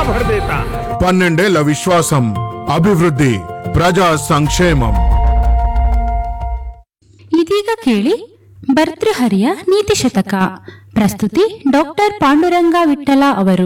भर देता పన్నెండేళ్ల విశ్వాసం అభివృద్ధి ప్రజా సంక్షేమం ಇದೀಗ ಕೇಳಿ ಭರ್ತೃಹರಿಯ ನೀತಿ ಶತಕ ಪ್ರಸ್ತುತಿ ಡಾಕ್ಟರ್ ಪಾಂಡುರಂಗ ವಿಠಲ ಅವರು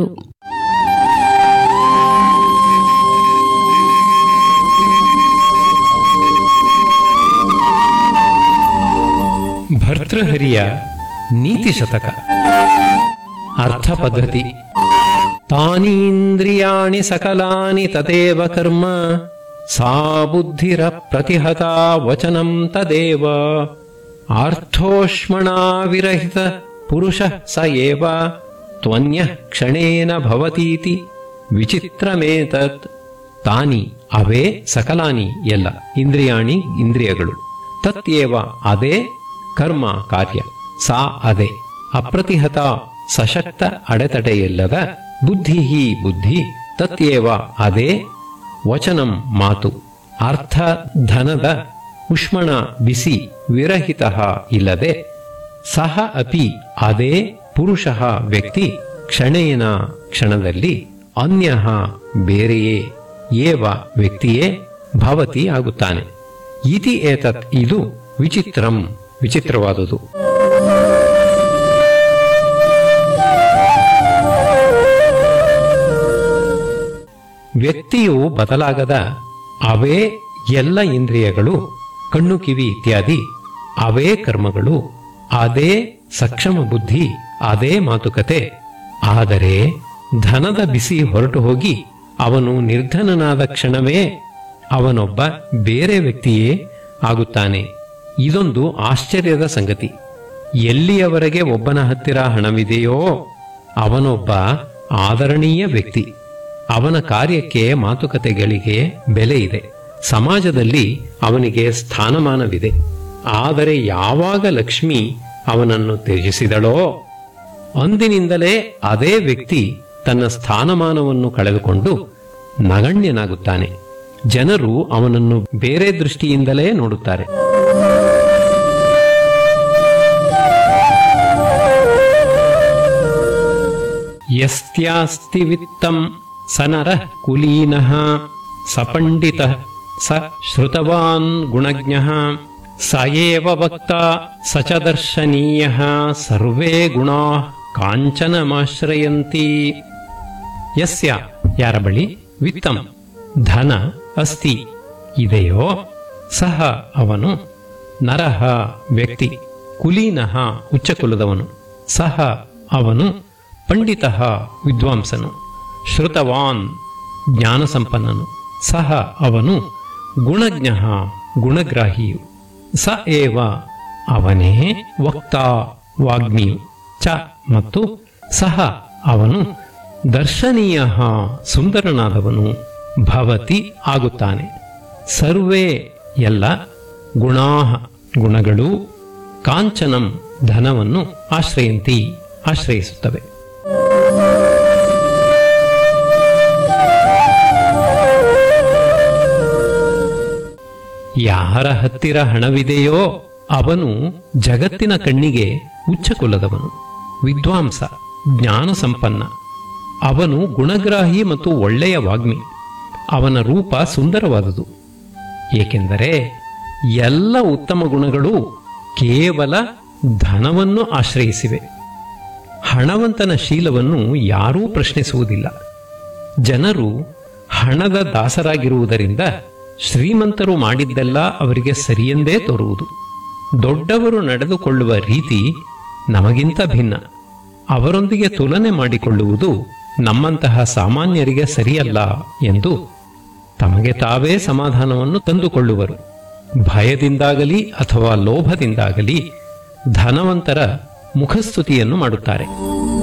ಭರ್ತೃಹರಿಯ ನೀತಿ ಶತಕ ಅರ್ಥ ಪದ್ಧತಿ ತಾನೀಂದ್ರಿಯಾಣಿ ಸಕಲಾನಿ ತದೇವ ಕರ್ಮ ಸಾ ಬುದ್ಧಿರ ಪ್ರತಿಹತ ವಚನಂ ತದೇವ ಆರ್ಥೋಷ್ಮಣಾ ವಿರಹಿತ ಪುರುಷ ಸ ಏವ ತ್ವನ್ಯ ಕ್ಷಣೇನ ಭವತೀತಿ ವಿಚಿತ್ರಮೇತತ್ ತಾನಿ ಅವೇ ಸಕಲಾನಿ ಎಲ್ಲ ಇಂದ್ರಿಯಾಣಿ ಇಂದ್ರಿಯಗಳು ತತ್ಯೇವ ಅದೇ ಕರ್ಮ ಕಾರ್ಯ ಸಾ ಅದೇ ಅಪ್ರತಿಹತ ಸಶಕ್ತ ಅಡೆತಡೆಯಿಲ್ಲದ ಬುದ್ಧಿ ಬುದ್ಧಿ ತತ್ಯೇವ ಅದೇ ವಚನಂ ಮಾತು ಅರ್ಥ ಧನದ ಉಷ್ಮಣ ಬಿಸಿ ವಿರಹಿತ ಇಲ್ಲದೆ ಸಹ ಅಪಿ ಅದೇ ಪುರುಷ ವ್ಯಕ್ತಿ ಕ್ಷಣೇನ ಕ್ಷಣದಲ್ಲಿ ಅನ್ಯ ಬೇರೆಯೇ ಏವ ವ್ಯಕ್ತಿಯೇ ಭವತಿ ಆಗುತ್ತಾನೆ ಇತಿ ಏತತ್ ಇದು ವಿಚಿತ್ರಂ ವಿಚಿತ್ರವಾದುದು ವ್ಯಕ್ತಿಯು ಬದಲಾಗದ ಅವೇ ಎಲ್ಲ ಇಂದ್ರಿಯಗಳು ಕಣ್ಣು ಕಿವಿ ಇತ್ಯಾದಿ ಅವೇ ಕರ್ಮಗಳು ಅದೇ ಸಕ್ಷಮ ಬುದ್ಧಿ ಅದೇ ಮಾತುಕತೆ ಆದರೆ ಧನದ ಬಿಸಿ ಹೊರಟು ಹೋಗಿ ಅವನು ನಿರ್ಧನನಾದ ಕ್ಷಣವೇ ಅವನೊಬ್ಬ ಬೇರೆ ವ್ಯಕ್ತಿಯೇ ಆಗುತ್ತಾನೆ ಇದೊಂದು ಆಶ್ಚರ್ಯದ ಸಂಗತಿ ಎಲ್ಲಿಯವರೆಗೆ ಒಬ್ಬನ ಹತ್ತಿರ ಹಣವಿದೆಯೋ ಅವನೊಬ್ಬ ಆದರಣೀಯ ವ್ಯಕ್ತಿ ಅವನ ಕಾರ್ಯಕ್ಕೆ ಮಾತುಕತೆಗಳಿಗೆ ಬೆಲೆ ಇದೆ ಸಮಾಜದಲ್ಲಿ ಅವನಿಗೆ ಸ್ಥಾನಮಾನವಿದೆ ಆದರೆ ಯಾವಾಗ ಲಕ್ಷ್ಮಿ ಅವನನ್ನು ತ್ಯಜಿಸಿದಳೋ ಅಂದಿನಿಂದಲೇ ಅದೇ ವ್ಯಕ್ತಿ ತನ್ನ ಸ್ಥಾನಮಾನವನ್ನು ಕಳೆದುಕೊಂಡು ನಗಣ್ಯನಾಗುತ್ತಾನೆ ಜನರು ಅವನನ್ನು ಬೇರೆ ದೃಷ್ಟಿಯಿಂದಲೇ ನೋಡುತ್ತಾರೆ ಯಸ್ತ್ಯಾಸ್ತಿ ವಿತ್ತಂ ಸ ನರಃ ಕುಲೀನಃ ಸ ಪಂಡಿತಃ ಸ ಶ್ರುತವಾನ್ ಗುಣಜ್ಞಃ ಸ ಏವ ವಕ್ತಾ ಸ ಚ ದರ್ಶನೀಯಃ ಸರ್ವೇ ಗುಣಾಃ ಕಾಂಚನಮಾಶ್ರಯಂತಿ ಯಸ್ಯ ಯಾರ ಬಳಿ ವಿತ್ತಂ ಧನ ಅಸ್ತಿ ಇದೆಯೋ ಸಹ ಅವನು ನರಹ ವ್ಯಕ್ತಿ ಕುಲೀನಃ ಉಚ್ಚಕುಲದವನು ಸಹ ಅವನು ಪಂಡಿತ ವಿದ್ವಾಂಸನು ಶ್ರುತವಾನ್ ಜ್ಞಾನಸಂಪನ್ನನು ಸಹ ಅವನು ಗುಣಜ್ಞ ಗುಣಗ್ರಾಹಿಯು ಸ ಏವ ಅವನೇ ವಕ್ತಾ ವಾಗ್ಮಿಯು ಚ ಮತ್ತು ಸಹ ಅವನು ದರ್ಶನೀಯ ಸುಂದರನಾದವನು ಭವತಿ ಆಗುತ್ತಾನೆ ಸರ್ವೇ ಎಲ್ಲ ಗುಣಾ ಗುಣಗಳು ಕಾಂಚನಂ ಧನವನ್ನು ಆಶ್ರಯಂತಿ ಆಶ್ರಯಿಸುತ್ತವೆ ಯಾರ ಹತ್ತಿರ ಹಣವಿದೆಯೋ ಅವನು ಜಗತ್ತಿನ ಕಣ್ಣಿಗೆ ಉಚ್ಚಕುಲದವನು ವಿದ್ವಾಂಸ ಜ್ಞಾನ ಸಂಪನ್ನ ಅವನು ಗುಣಗ್ರಾಹಿ ಮತ್ತು ಒಳ್ಳೆಯ ವಾಗ್ಮಿ ಅವನ ರೂಪ ಸುಂದರವಾದುದು ಏಕೆಂದರೆ ಎಲ್ಲ ಉತ್ತಮ ಗುಣಗಳು ಕೇವಲ ಧನವನ್ನು ಆಶ್ರಯಿಸಿವೆ ಹಣವಂತನ ಶೀಲವನ್ನು ಯಾರೂ ಪ್ರಶ್ನಿಸುವುದಿಲ್ಲ ಜನರು ಹಣದ ದಾಸರಾಗಿರುವುದರಿಂದ ಶ್ರೀಮಂತರು ಮಾಡಿದ್ದೆಲ್ಲ ಅವರಿಗೆ ಸರಿಯೆಂದೇ ತೋರುವುದು ದೊಡ್ಡವರು ನಡೆದುಕೊಳ್ಳುವ ರೀತಿ ನಮಗಿಂತ ಭಿನ್ನ ಅವರೊಂದಿಗೆ ತುಲನೆ ಮಾಡಿಕೊಳ್ಳುವುದು ನಮ್ಮಂತಹ ಸಾಮಾನ್ಯರಿಗೆ ಸರಿಯಲ್ಲ ಎಂದು ತಮಗೆ ತಾವೇ ಸಮಾಧಾನವನ್ನು ತಂದುಕೊಳ್ಳುವರು ಭಯದಿಂದಾಗಲಿ ಅಥವಾ ಲೋಭದಿಂದಾಗಲಿ ಧನವಂತರ ಮುಖಸ್ತುತಿಯನ್ನು ಮಾಡುತ್ತಾರೆ